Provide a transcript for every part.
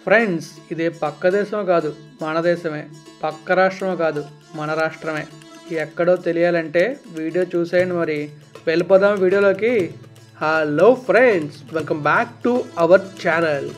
friends ఇది పక్క దేశం కాదు మన దేశమే పక్క రాష్ట్రమే కాదు మన రాష్ట్రమే ఎక్కడో తెలియాలంటే వీడియో చూసేయండి మరి వెళ్ళిపోదాం వీడియోలోకి hello friends welcome back to our channel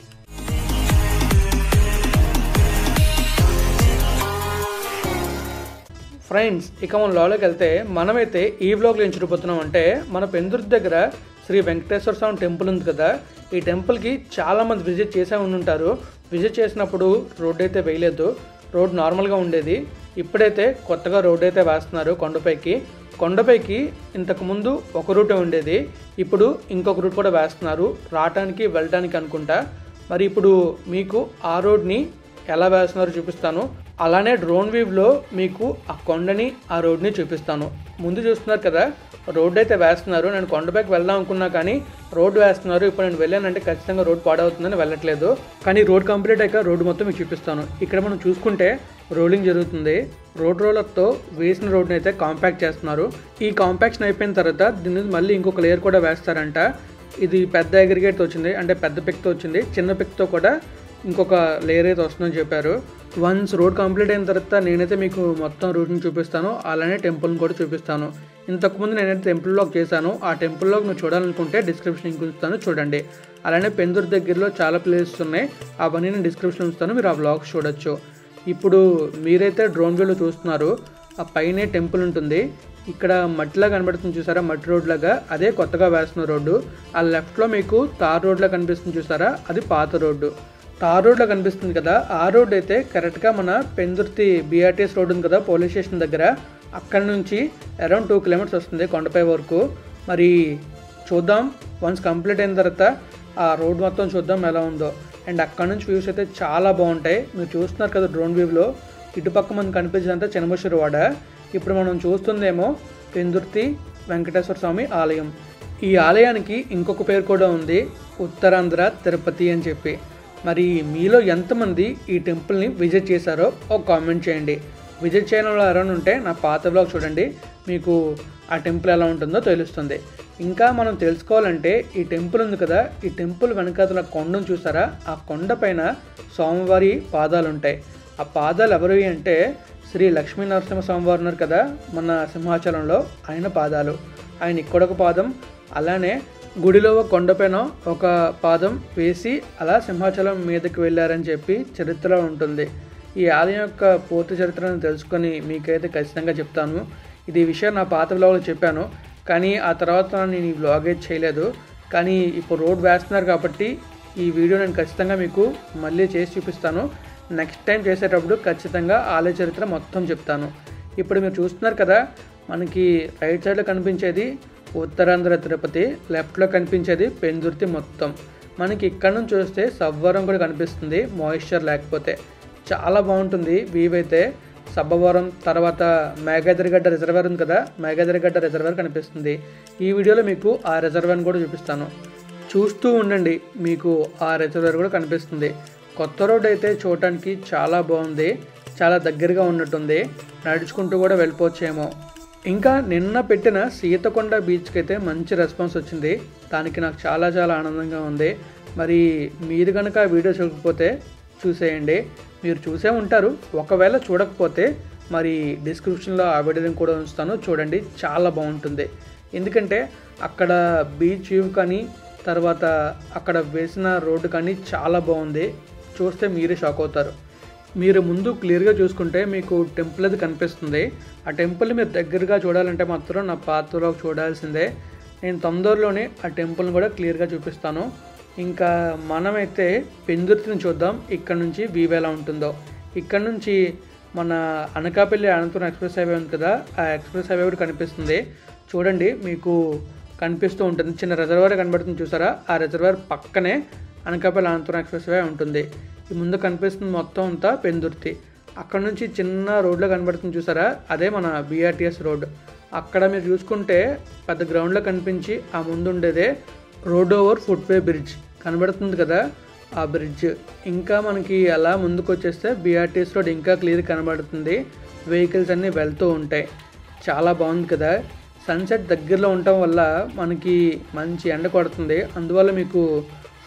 friends ఇక మన లోలోకి వెళ్తే మనమైతే ఈ వ్లాగ్లో ఏం చూడబోతున్నాం అంటే మన పెందుర్తి దగ్గర శ్రీ వెంకటేశ్వర స్వామి టెంపుల్ ఉంది కదా ఈ టెంపుల్కి చాలామంది విజిట్ చేసే ఉంటారు విజిట్ చేసినప్పుడు రోడ్ అయితే వేయలేదు రోడ్ నార్మల్గా ఉండేది ఇప్పుడైతే కొత్తగా రోడ్ అయితే వేస్తున్నారు కొండపైకి కొండపైకి ఇంతకు ముందు ఒక రూటే ఉండేది ఇప్పుడు ఇంకొక రూట్ కూడా వేస్తున్నారు రావటానికి వెళ్ళటానికి అనుకుంటా మరి ఇప్పుడు మీకు ఆ రోడ్ని ఎలా వేస్తున్నారో చూపిస్తాను అలానే డ్రోన్ వ్యూలో మీకు ఆ కొండని ఆ రోడ్ని చూపిస్తాను ముందు చూస్తున్నారు కదా రోడ్ అయితే వేస్తున్నారు నేను కొండపైకి వెళ్దాం అనుకున్నా కానీ రోడ్ వేస్తున్నారు ఇప్పుడు నేను వెళ్ళానంటే ఖచ్చితంగా రోడ్ పాడవుతుందని వెళ్ళట్లేదు కానీ రోడ్ కంప్లీట్ అయ్యాక రోడ్ మొత్తం మీకు చూపిస్తాను ఇక్కడ మనం చూసుకుంటే రోలింగ్ జరుగుతుంది రోడ్ రోలర్తో వేసిన రోడ్ని అయితే కాంపాక్ట్ చేస్తున్నారు ఈ కాంపాక్షన్ అయిపోయిన తర్వాత దీని మీద మళ్ళీ ఇంకొక లేయర్ కూడా వేస్తారంట ఇది పెద్ద అగ్రిగేట్తో వచ్చింది అంటే పెద్ద పిక్తో వచ్చింది చిన్న పిక్తో కూడా ఇంకొక లేయర్ అయితే వస్తుందని చెప్పారు వన్స్ రోడ్ కంప్లీట్ అయిన తర్వాత నేనైతే మీకు మొత్తం రూట్ని చూపిస్తాను అలానే టెంపుల్ని కూడా చూపిస్తాను ఇంతకుముందు నేనైతే టెంపుల్ లాక్ చేశాను ఆ టెంపుల్ లాక్ మీరు చూడాలనుకుంటే డిస్క్రిప్షన్ లింక్ ఉంచుతాను చూడండి అలానే పెందూరు దగ్గరలో చాలా ప్లేసెస్ ఉన్నాయి అవన్నీ నేను డిస్క్రిప్షన్ ఉంచుతాను మీరు ఆ వ్లాగ్స్ చూడొచ్చు ఇప్పుడు మీరైతే డ్రోన్ వ్యూలో చూస్తున్నారు ఆ పైనే టెంపుల్ ఉంటుంది ఇక్కడ మట్టిలా కనబడుతుంది చూసారా మట్టి రోడ్ లాగా అదే కొత్తగా వేస్తున్న రోడ్డు ఆ లెఫ్ట్లో మీకు తార్ రోడ్లా కనిపిస్తుంది చూసారా అది పాత రోడ్డు తార్ రోడ్లో కనిపిస్తుంది కదా ఆ రోడ్ అయితే కరెక్ట్గా మన పెందుర్తి బీఆర్టీఎస్ రోడ్ ఉంది కదా పోలీస్ స్టేషన్ దగ్గర అక్కడ నుంచి అరౌండ్ టూ కిలోమీటర్స్ వస్తుంది కొండపై వరకు మరి చూద్దాం వన్స్ కంప్లీట్ అయిన తర్వాత ఆ రోడ్ మొత్తం చూద్దాం ఎలా ఉందో అండ్ అక్కడ నుంచి వ్యూస్ అయితే చాలా బాగుంటాయి మీరు చూస్తున్నారు కదా డ్రోన్ వ్యూలో ఇటుపక్క మనకు కనిపించేదంతా చెనమశ్వరి వాడ ఇప్పుడు మనం చూస్తుందేమో పెందుర్తి వెంకటేశ్వర స్వామి ఆలయం ఈ ఆలయానికి ఇంకొక పేరు కూడా ఉంది ఉత్తరాంధ్ర తిరుపతి అని చెప్పి మరి మీలో ఎంతమంది ఈ టెంపుల్ని విజిట్ చేశారో ఒక కామెంట్ చేయండి విజిట్ చేయడం వాళ్ళు ఎవరైనా ఉంటే నా పాత బ్లాగ్ చూడండి మీకు ఆ టెంపుల్ ఎలా ఉంటుందో తెలుస్తుంది ఇంకా మనం తెలుసుకోవాలంటే ఈ టెంపుల్ ఉంది కదా ఈ టెంపుల్ వెనకాతల కొండను చూసారా ఆ కొండ పైన స్వామివారి పాదాలు ఉంటాయి ఆ పాదాలు ఎవరివి అంటే శ్రీ లక్ష్మీ నరసింహ స్వామివారు ఉన్నారు కదా మన సింహాచలంలో ఆయన పాదాలు ఆయన ఇక్కడొక పాదం అలానే గుడిలో ఒక కొండపైన ఒక పాదం వేసి అలా సింహాచలం మీదకి వెళ్ళారని చెప్పి చరిత్రలో ఉంటుంది ఈ ఆలయం యొక్క పూర్తి చరిత్రను తెలుసుకొని మీకైతే ఖచ్చితంగా చెప్తాను ఇది ఈ విషయం నా పాత బ్లాగ్లో చెప్పాను కానీ ఆ తర్వాత నేను ఈ బ్లాగ్ అయితే చేయలేదు కానీ ఇప్పుడు రోడ్ వేస్తున్నారు కాబట్టి ఈ వీడియో నేను ఖచ్చితంగా మీకు మళ్ళీ చేసి చూపిస్తాను నెక్స్ట్ టైం చేసేటప్పుడు ఖచ్చితంగా ఆలయ చరిత్ర మొత్తం చెప్తాను ఇప్పుడు మీరు చూస్తున్నారు కదా మనకి రైట్ సైడ్లో కనిపించేది ఉత్తరాంధ్ర తిరుపతి లెఫ్ట్లో కనిపించేది పెందుర్తి మొత్తం మనకి ఇక్కడ నుంచి చూస్తే సవ్వరం కూడా కనిపిస్తుంది మాయిశ్చర్ లేకపోతే చాలా బాగుంటుంది వ్యూ అయితే సబ్బవరం తర్వాత మేఘాద్రిగడ్డ రిజర్వర్ ఉంది కదా మేఘాద్రిగడ్డ రిజర్వర్ కనిపిస్తుంది ఈ వీడియోలో మీకు ఆ రిజర్వర్ని కూడా చూపిస్తాను చూస్తూ ఉండండి మీకు ఆ రిజర్వర్ కూడా కనిపిస్తుంది కొత్త రోడ్ అయితే చూడటానికి చాలా బాగుంది చాలా దగ్గరగా ఉన్నట్టుంది నడుచుకుంటూ కూడా వెళ్ళిపోవచ్చేమో ఇంకా నిన్న పెట్టిన సీతకొండ బీచ్కి అయితే మంచి రెస్పాన్స్ వచ్చింది దానికి నాకు చాలా చాలా ఆనందంగా ఉంది మరి మీరు కనుక ఆ వీడియో చూడకపోతే చూసేయండి మీరు చూసే ఉంటారు ఒకవేళ చూడకపోతే మరి డిస్క్రిప్షన్లో ఆ వీడియోని కూడా ఉంచుతాను చూడండి చాలా బాగుంటుంది ఎందుకంటే అక్కడ బీచ్ వ్యూ కానీ తర్వాత అక్కడ వేసిన రోడ్డు కానీ చాలా బాగుంది చూస్తే మీరే షాక్ అవుతారు మీరు ముందు క్లియర్గా చూసుకుంటే మీకు టెంపుల్ అది కనిపిస్తుంది ఆ టెంపుల్ మీరు దగ్గరగా చూడాలంటే మాత్రం నా పాత్రలో చూడాల్సిందే నేను తొందరలోనే ఆ టెంపుల్ని కూడా క్లియర్గా చూపిస్తాను ఇంకా మనమైతే పెందుర్తిని చూద్దాం ఇక్కడ నుంచి వీవ్ ఎలా ఉంటుందో ఇక్కడ నుంచి మన అనకాపల్లి అనంతపురం ఎక్స్ప్రెస్ హైవే ఉంది కదా ఆ ఎక్స్ప్రెస్ హైవే కూడా కనిపిస్తుంది చూడండి మీకు కనిపిస్తూ ఉంటుంది చిన్న రిజర్వర్ కనబడుతుంది చూసారా ఆ రిజర్వర్ పక్కనే అనకాపల్లి అనంతపురం ఎక్స్ప్రెస్ హైవే ఉంటుంది ఈ ముందు కనిపిస్తుంది మొత్తం అంతా పెందుర్తి అక్కడ నుంచి చిన్న రోడ్లో కనబడుతుంది చూసారా అదే మన బీఆర్టీఎస్ రోడ్ అక్కడ మీరు చూసుకుంటే పెద్ద గ్రౌండ్లో కనిపించి ఆ ముందు ఉండేదే రోడ్ ఓవర్ ఫుట్వే బ్రిడ్జ్ కనబడుతుంది కదా ఆ బ్రిడ్జ్ ఇంకా మనకి అలా ముందుకు వచ్చేస్తే బీఆర్టీఎస్ రోడ్ ఇంకా క్లియర్ కనబడుతుంది వెహికల్స్ అన్నీ వెళ్తూ ఉంటాయి చాలా బాగుంది కదా సన్సెట్ దగ్గరలో ఉండటం వల్ల మనకి మంచి ఎండ కొడుతుంది అందువల్ల మీకు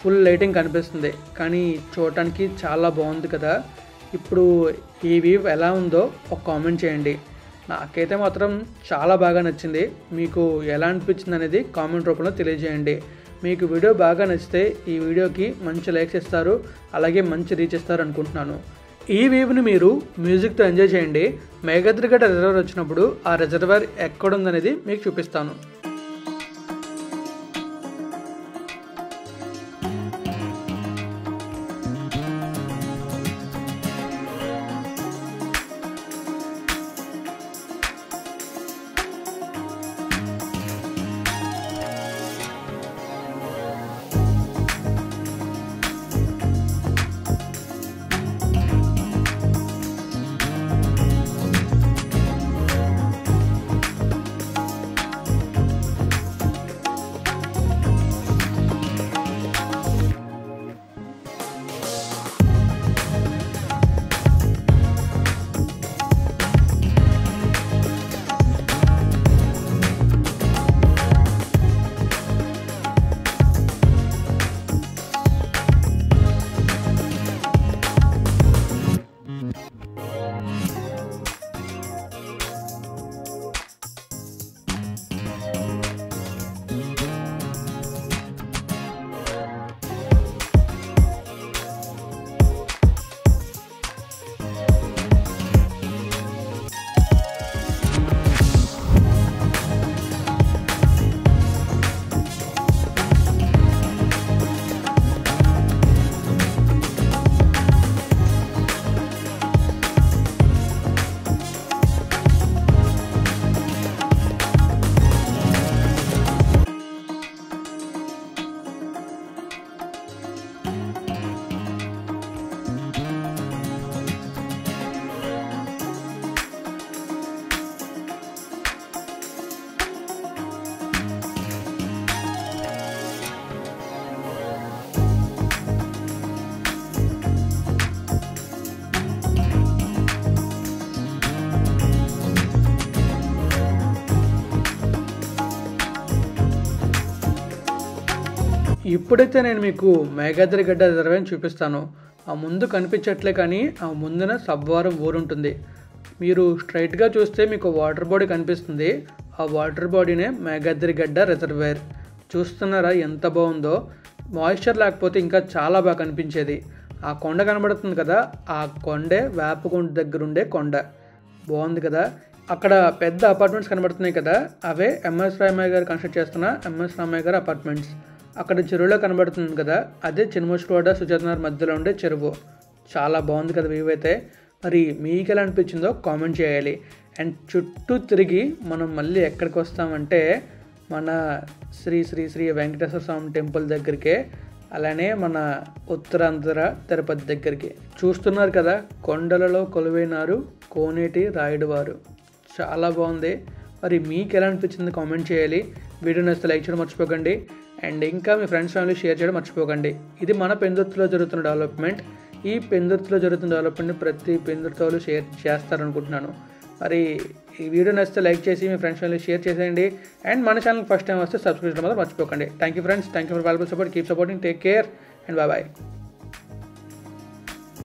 ఫుల్ లైటింగ్ కనిపిస్తుంది కానీ చూడటానికి చాలా బాగుంది కదా ఇప్పుడు ఈ వ్యూ ఎలా ఉందో ఒక కామెంట్ చేయండి నాకైతే మాత్రం చాలా బాగా నచ్చింది మీకు ఎలా అనిపించింది అనేది కామెంట్ రూపంలో తెలియజేయండి మీకు వీడియో బాగా నచ్చితే ఈ వీడియోకి మంచి లైక్స్ ఇస్తారు అలాగే మంచి రీచ్ ఇస్తారు అనుకుంటున్నాను ఈ వేవ్ని మీరు మ్యూజిక్తో ఎంజాయ్ చేయండి మేఘద్రిగడ్డ రిజర్వర్ వచ్చినప్పుడు ఆ రిజర్వర్ ఎక్కడుందనేది మీకు చూపిస్తాను ఇప్పుడైతే నేను మీకు మేఘాద్రి గడ్డ రిజర్వేని చూపిస్తాను ఆ ముందు కనిపించట్లే కానీ ఆ ముందున సబ్వారం ఊరుంటుంది మీరు స్ట్రైట్గా చూస్తే మీకు వాటర్ బాడీ కనిపిస్తుంది ఆ వాటర్ బాడీనే మేఘాద్రి గడ్డ రిజర్వేర్ చూస్తున్నారా ఎంత బాగుందో మాయిశ్చర్ లేకపోతే ఇంకా చాలా బాగా కనిపించేది ఆ కొండ కనబడుతుంది కదా ఆ కొండే వేపకొండ దగ్గర ఉండే కొండ బాగుంది కదా అక్కడ పెద్ద అపార్ట్మెంట్స్ కనబడుతున్నాయి కదా అవే ఎంఎస్ రామయ్య గారు కన్స్ట్రక్ట్ చేస్తున్న ఎంఎస్ రామయ్య గారు అపార్ట్మెంట్స్ అక్కడ చెరువులో కనబడుతుంది కదా అదే చిన్నమూసిరోడ సుచేతనగర్ మధ్యలో ఉండే చెరువు చాలా బాగుంది కదా వ్యూ అయితే మరి మీకు ఎలా అనిపించిందో కామెంట్ చేయాలి అండ్ చుట్టూ తిరిగి మనం మళ్ళీ ఎక్కడికి వస్తామంటే మన శ్రీ శ్రీ శ్రీ వెంకటేశ్వర స్వామి టెంపుల్ దగ్గరికే అలానే మన ఉత్తరాంధ్ర తిరుపతి దగ్గరికి చూస్తున్నారు కదా కొండలలో కొలువైనారు కోనేటి రాయుడు వారు చాలా బాగుంది మరి మీకు ఎలా అనిపించింది కామెంట్ చేయాలి వీడియో నచ్చితే లైక్ చేయడం మర్చిపోకండి అండ్ ఇంకా మీ ఫ్రెండ్స్ ఫ్యామిలీ షేర్ చేయడం మర్చిపోకండి ఇది మన పెందుర్తిలో జరుగుతున్న డెవలప్మెంట్ ఈ పెందుర్తిలో జరుగుతున్న డెవలప్మెంట్ని ప్రతి పెందుర్తిలో షేర్ చేస్తారనుకుంటున్నాను మరి ఈ వీడియో నచ్చితే లైక్ చేసి మీ ఫ్రెండ్స్ ఫ్యామిలీ షేర్ చేసేయండి అండ్ మన ఛానల్ ఫస్ట్ టైం వస్తే సబ్స్క్రైబ్ చేయడం మాత్రం మర్చిపోకండి thank you friends thank you for valuable support keep supporting take care and bye bye